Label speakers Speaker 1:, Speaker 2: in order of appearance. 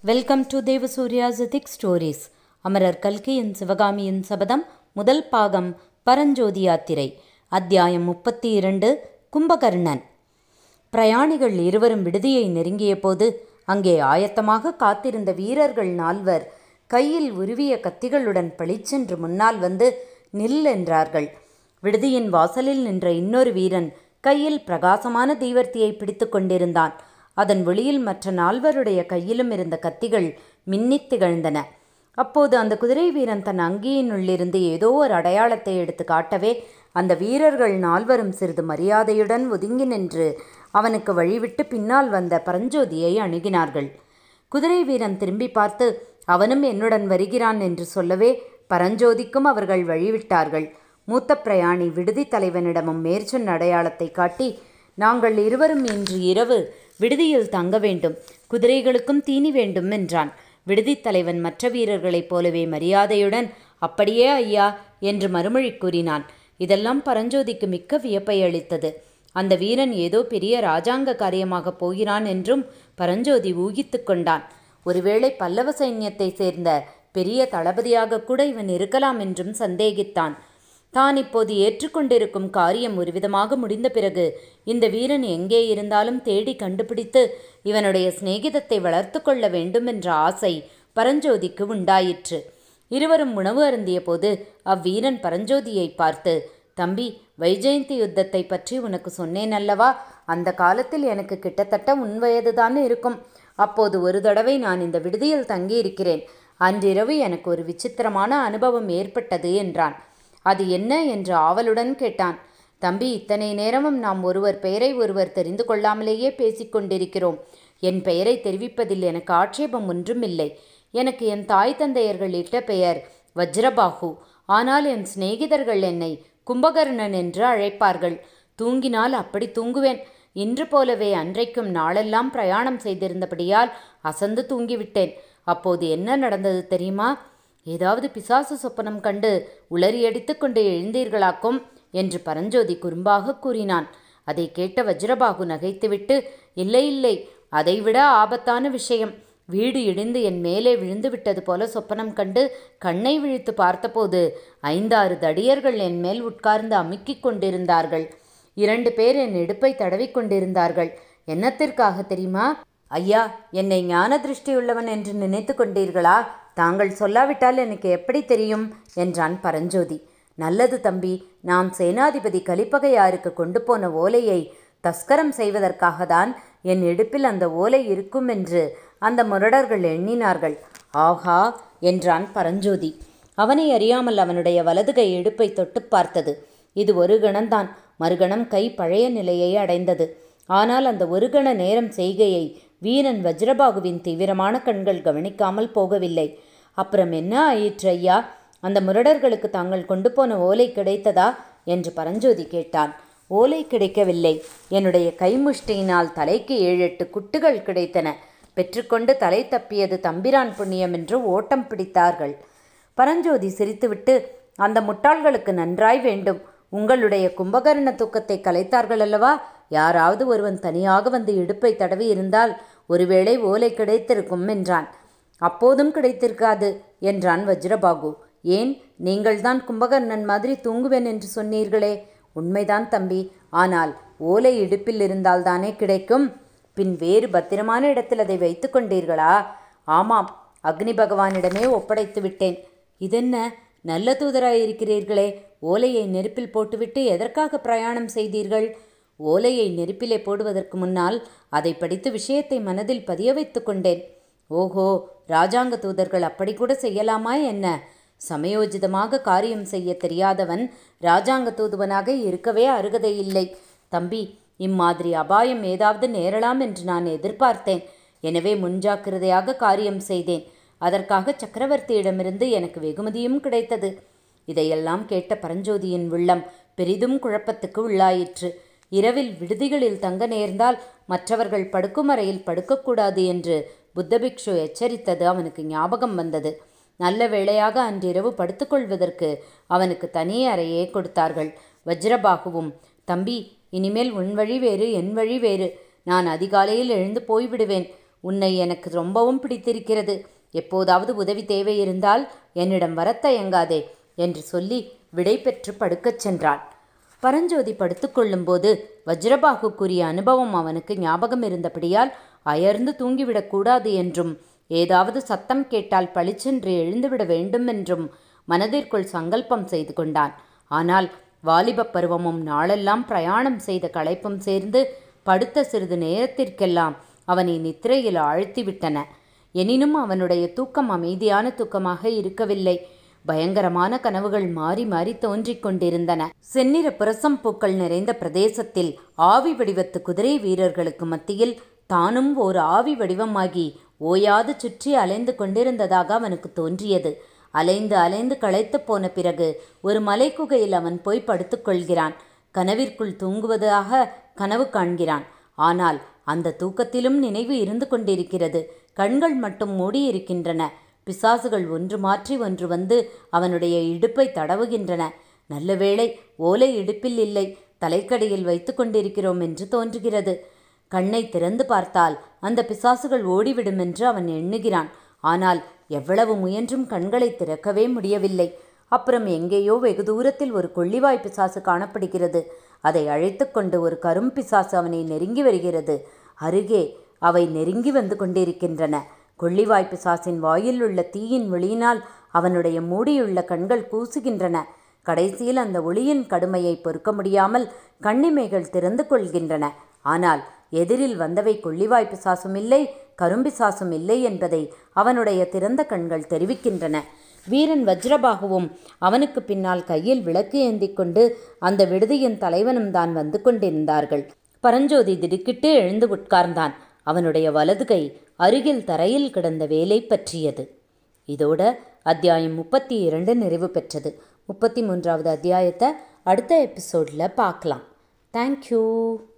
Speaker 1: welcome to தேவசூர்யாசதிக் stories அமரர் கல்கியின் சிவகாமியின் சபதம் முதல் பாகம் பரஞ்சோதி யாத்திரை அத்தியாயம் முப்பத்தி இரண்டு கும்பகர்ணன் பிரயாணிகள் இருவரும் விடுதியை நெருங்கிய போது அங்கே ஆயத்தமாக காத்திருந்த வீரர்கள் நால்வர் கையில் உருவிய கத்திகளுடன் பளிச்சென்று முன்னால் வந்து நில் என்றார்கள் விடுதியின் வாசலில் நின்ற இன்னொரு வீரன் கையில் பிரகாசமான தீவர்த்தியை பிடித்து கொண்டிருந்தான் அதன் வெளியில் மற்ற நால்வருடைய கையிலும் இருந்த கத்திகள் மின்னித் திகழ்ந்தன அப்போது அந்த குதிரை வீரன் தன் அங்கியினுள்ளிருந்து ஏதோ ஒரு அடையாளத்தை எடுத்து காட்டவே அந்த வீரர்கள் நால்வரும் சிறிது மரியாதையுடன் ஒதுங்கி நின்று அவனுக்கு வழிவிட்டு பின்னால் வந்த பரஞ்சோதியை அணுகினார்கள் குதிரை வீரன் திரும்பி பார்த்து அவனும் என்னுடன் வருகிறான் என்று சொல்லவே பரஞ்சோதிக்கும் அவர்கள் வழிவிட்டார்கள் மூத்த பிரயாணி விடுதி தலைவனிடமும் மேற்சொன்ன அடையாளத்தை காட்டி நாங்கள் இருவரும் இன்று இரவு விடுதியில் தங்க வேண்டும் குதிரைகளுக்கும் தீனி வேண்டும் என்றான் விடுதித் தலைவன் மற்ற வீரர்களைப் போலவே மரியாதையுடன் அப்படியே ஐயா என்று மறுமொழி கூறினான் இதெல்லாம் பரஞ்சோதிக்கு மிக்க வியப்பை அளித்தது அந்த வீரன் ஏதோ பெரிய ராஜாங்க காரியமாக போகிறான் என்றும் பரஞ்சோதி ஊகித்து கொண்டான் ஒருவேளை பல்லவ சைன்யத்தை சேர்ந்த பெரிய தளபதியாக கூட இவன் இருக்கலாம் என்றும் சந்தேகித்தான் தான் இப்போது ஏற்றுக்கொண்டிருக்கும் காரியம் ஒருவிதமாக முடிந்த பிறகு இந்த வீரன் எங்கே இருந்தாலும் தேடி கண்டுபிடித்து இவனுடைய சிநேகிதத்தை வளர்த்து கொள்ள வேண்டும் என்ற ஆசை பரஞ்சோதிக்கு உண்டாயிற்று இருவரும் உணவு அருந்திய போது அவ்வீரன் பரஞ்சோதியை பார்த்து தம்பி வைஜெயந்தி யுத்தத்தை பற்றி உனக்கு சொன்னேன் அல்லவா அந்த காலத்தில் எனக்கு கிட்டத்தட்ட உன் வயதுதான் இருக்கும் அப்போது ஒரு தடவை நான் இந்த விடுதியில் தங்கியிருக்கிறேன் அன்றிரவு எனக்கு ஒரு விசித்திரமான அனுபவம் ஏற்பட்டது என்றான் அது என்ன என்று ஆவலுடன் கேட்டான் தம்பி இத்தனை நேரமும் நாம் ஒருவர் பெயரை ஒருவர் தெரிந்து கொள்ளாமலேயே பேசிக்கொண்டிருக்கிறோம் என் பெயரை தெரிவிப்பதில் எனக்கு ஆட்சேபம் ஒன்றும் இல்லை எனக்கு என் தாய் தந்தையர்கள் இட்ட பெயர் வஜ்ரபாகு ஆனால் என் சிநேகிதர்கள் என்னை கும்பகர்ணன் என்று அழைப்பார்கள் தூங்கினால் அப்படி தூங்குவேன் இன்று போலவே அன்றைக்கும் நாளெல்லாம் பிரயாணம் செய்திருந்தபடியால் அசந்து தூங்கிவிட்டேன் அப்போது என்ன நடந்தது தெரியுமா ஏதாவது பிசாசு சொப்பனம் கண்டு உளறி அடித்துக்கொண்டு எழுந்தீர்களாக்கும் என்று பரஞ்சோதி குறும்பாக கூறினான் அதை கேட்ட வஜ்ரபாகு நகைத்துவிட்டு இல்லை இல்லை அதைவிட ஆபத்தான விஷயம் வீடு இடிந்து என் மேலே விழுந்து விட்டது போல சொப்பனம் கண்டு கண்ணை விழித்து பார்த்தபோது ஐந்தாறு தடியர்கள் என் மேல் உட்கார்ந்து அமுக்கிக் கொண்டிருந்தார்கள் இரண்டு பேர் என் இடுப்பை தடவி கொண்டிருந்தார்கள் என்னத்திற்காக தெரியுமா ஐயா என்னை ஞான திருஷ்டியுள்ளவன் என்று நினைத்து கொண்டீர்களா தாங்கள் சொல்லாவிட்டால் எனக்கு எப்படி தெரியும் என்றான் பரஞ்சோதி நல்லது தம்பி நான் சேனாதிபதி கலிப்பகையாருக்கு கொண்டு போன ஓலையை தஸ்கரம் செய்வதற்காக தான் என் இடுப்பில் அந்த ஓலை இருக்கும் என்று அந்த முரடர்கள் எண்ணினார்கள் ஆஹா என்றான் பரஞ்சோதி அவனை அறியாமல் அவனுடைய வலதுகை இடுப்பை தொட்டு பார்த்தது இது ஒரு கணம்தான் மறுகணம் கை பழைய நிலையை அடைந்தது ஆனால் அந்த ஒரு கண நேரம் செய்கையை வீரன் வஜ்ரபாகுவின் தீவிரமான கண்கள் கவனிக்காமல் போகவில்லை அப்புறம் என்ன ஆயிற்று ஐயா அந்த முரடர்களுக்கு தாங்கள் கொண்டு போன ஓலை கிடைத்ததா என்று பரஞ்சோதி கேட்டான் ஓலை கிடைக்கவில்லை என்னுடைய கைமுஷ்டியினால் தலைக்கு ஏழெட்டு குட்டுகள் கிடைத்தன பெற்றுக்கொண்டு தலை தப்பியது தம்பிரான் புண்ணியம் என்று ஓட்டம் பிடித்தார்கள் பரஞ்சோதி சிரித்துவிட்டு அந்த முட்டாள்களுக்கு நன்றாய் வேண்டும் உங்களுடைய கும்பகர்ண தூக்கத்தை கலைத்தார்கள் அல்லவா யாராவது ஒருவன் தனியாக வந்து இடுப்பை தடவி இருந்தால் ஒருவேளை ஓலை கிடைத்திருக்கும் என்றான் அப்போதும் கிடைத்திருக்காது என்றான் வஜ்ரபாகு ஏன் நீங்கள்தான் கும்பகர்ணன் மாதிரி தூங்குவேன் என்று சொன்னீர்களே உண்மைதான் தம்பி ஆனால் ஓலை இடுப்பில் இருந்தால்தானே கிடைக்கும் பின் வேறு பத்திரமான இடத்தில் அதை வைத்து கொண்டீர்களா ஆமாம் அக்னி பகவானிடமே ஒப்படைத்து விட்டேன் இதென்ன நல்ல தூதராயிருக்கிறீர்களே ஓலையை நெருப்பில் போட்டுவிட்டு எதற்காக பிரயாணம் செய்தீர்கள் ஓலையை நெருப்பிலே போடுவதற்கு முன்னால் அதை படித்து விஷயத்தை மனதில் பதிய வைத்து கொண்டேன் ஓஹோ ராஜாங்க தூதர்கள் அப்படி கூட செய்யலாமா என்ன சமயோஜிதமாக காரியம் செய்ய தெரியாதவன் ராஜாங்க தூதுவனாக இருக்கவே அருகதையில்லை தம்பி இம்மாதிரி அபாயம் ஏதாவது நேரலாம் என்று நான் எதிர்பார்த்தேன் எனவே முன்ஜாக்கிரதையாக காரியம் செய்தேன் அதற்காக சக்கரவர்த்தியிடமிருந்து எனக்கு வெகுமதியும் கிடைத்தது இதையெல்லாம் கேட்ட பரஞ்சோதியின் உள்ளம் பெரிதும் குழப்பத்துக்கு உள்ளாயிற்று இரவில் விடுதிகளில் தங்க நேர்ந்தால் மற்றவர்கள் படுக்கும் அறையில் படுக்கக்கூடாது என்று புத்தபிக்ஷு எச்சரித்தது அவனுக்கு ஞாபகம் வந்தது நல்ல வேளையாக அன்றிரவு படுத்துக்கொள்வதற்கு அவனுக்கு தனி அறையே கொடுத்தார்கள் வஜ்ரபாகுவும் தம்பி இனிமேல் உன் வழி வேறு என் வழி வேறு நான் அதிகாலையில் எழுந்து போய்விடுவேன் உன்னை எனக்கு ரொம்பவும் பிடித்திருக்கிறது எப்போதாவது உதவி தேவை இருந்தால் என்னிடம் வரத் தயங்காதே என்று சொல்லி விடை பெற்று படுக்கச் சென்றாள் பரஞ்சோதி படுத்துக்கொள்ளும்போது வஜ்ரபாகு கூறிய அனுபவம் அவனுக்கு ஞாபகம் இருந்தபடியால் அயர்ந்து தூங்கிவிடக்கூடாது என்றும் ஏதாவது சத்தம் கேட்டால் பளிச்சென்று எழுந்துவிட வேண்டும் என்றும் மனதிற்குள் சங்கல்பம் செய்து கொண்டான் ஆனால் வாலிபப் பருவமும் நாளெல்லாம் பிரயாணம் செய்த களைப்பும் சேர்ந்து படுத்த சிறிது நேரத்திற்கெல்லாம் அவனை நித்திரையில் ஆழ்த்திவிட்டன எனினும் அவனுடைய தூக்கம் அமைதியான தூக்கமாக இருக்கவில்லை பயங்கரமான கனவுகள் மாறி மாறி தோன்றிக் கொண்டிருந்தன செந்நிற புரசம் பூக்கள் நிறைந்த பிரதேசத்தில் ஆவி வடிவத்து குதிரை வீரர்களுக்கு மத்தியில் தானும் ஓர் ஆவி வடிவமாகி ஓயாது சுற்றி அலைந்து கொண்டிருந்ததாக அவனுக்கு தோன்றியது அலைந்து அலைந்து களைத்து போன பிறகு ஒரு மலைக்குகையில் அவன் போய் படுத்துக்கொள்கிறான் கனவிற்குள் தூங்குவதாக கனவு காண்கிறான் ஆனால் அந்த தூக்கத்திலும் நினைவு இருந்து கொண்டிருக்கிறது கண்கள் மட்டும் மூடியிருக்கின்றன பிசாசுகள் ஒன்று மாற்றி ஒன்று வந்து அவனுடைய இடுப்பை தடவுகின்றன நல்ல வேளை ஓலை இடுப்பில் இல்லை தலைக்கடியில் வைத்து கொண்டிருக்கிறோம் என்று தோன்றுகிறது கண்ணை திறந்து பார்த்தால் அந்த பிசாசுகள் ஓடிவிடும் என்று அவன் எண்ணுகிறான் ஆனால் எவ்வளவு முயன்றும் கண்களை திறக்கவே முடியவில்லை அப்புறம் எங்கேயோ வெகு தூரத்தில் ஒரு கொள்ளிவாய் பிசாசு காணப்படுகிறது அதை அழைத்து கொண்டு ஒரு கரும் பிசாசு அவனை நெருங்கி வருகிறது அருகே அவை நெருங்கி வந்து கொண்டிருக்கின்றன கொள்ளிவாய் பிசாசின் வாயில் உள்ள தீயின் ஒளியினால் அவனுடைய மூடியுள்ள கண்கள் கூசுகின்றன கடைசியில் அந்த ஒளியின் கடுமையை பொறுக்க முடியாமல் கண்ணிமைகள் திறந்து கொள்கின்றன ஆனால் எதிரில் வந்தவை கொள்ளிவாய் பிசாசும் இல்லை கரும்பிசாசும் இல்லை என்பதை அவனுடைய திறந்த கண்கள் தெரிவிக்கின்றன வீரன் வஜ்ரபாகுவும் அவனுக்கு பின்னால் கையில் விளக்கு ஏந்தி கொண்டு அந்த விடுதியின் தலைவனும் தான் வந்து கொண்டிருந்தார்கள் பரஞ்சோதி திடுக்கிட்டு எழுந்து உட்கார்ந்தான் அவனுடைய வலது கை அருகில் தரையில் கிடந்த வேலை பற்றியது இதோட அத்தியாயம் முப்பத்தி இரண்டு நிறைவு பெற்றது முப்பத்தி மூன்றாவது அத்தியாயத்தை அடுத்த எபிசோடில் பார்க்கலாம் தேங்க்யூ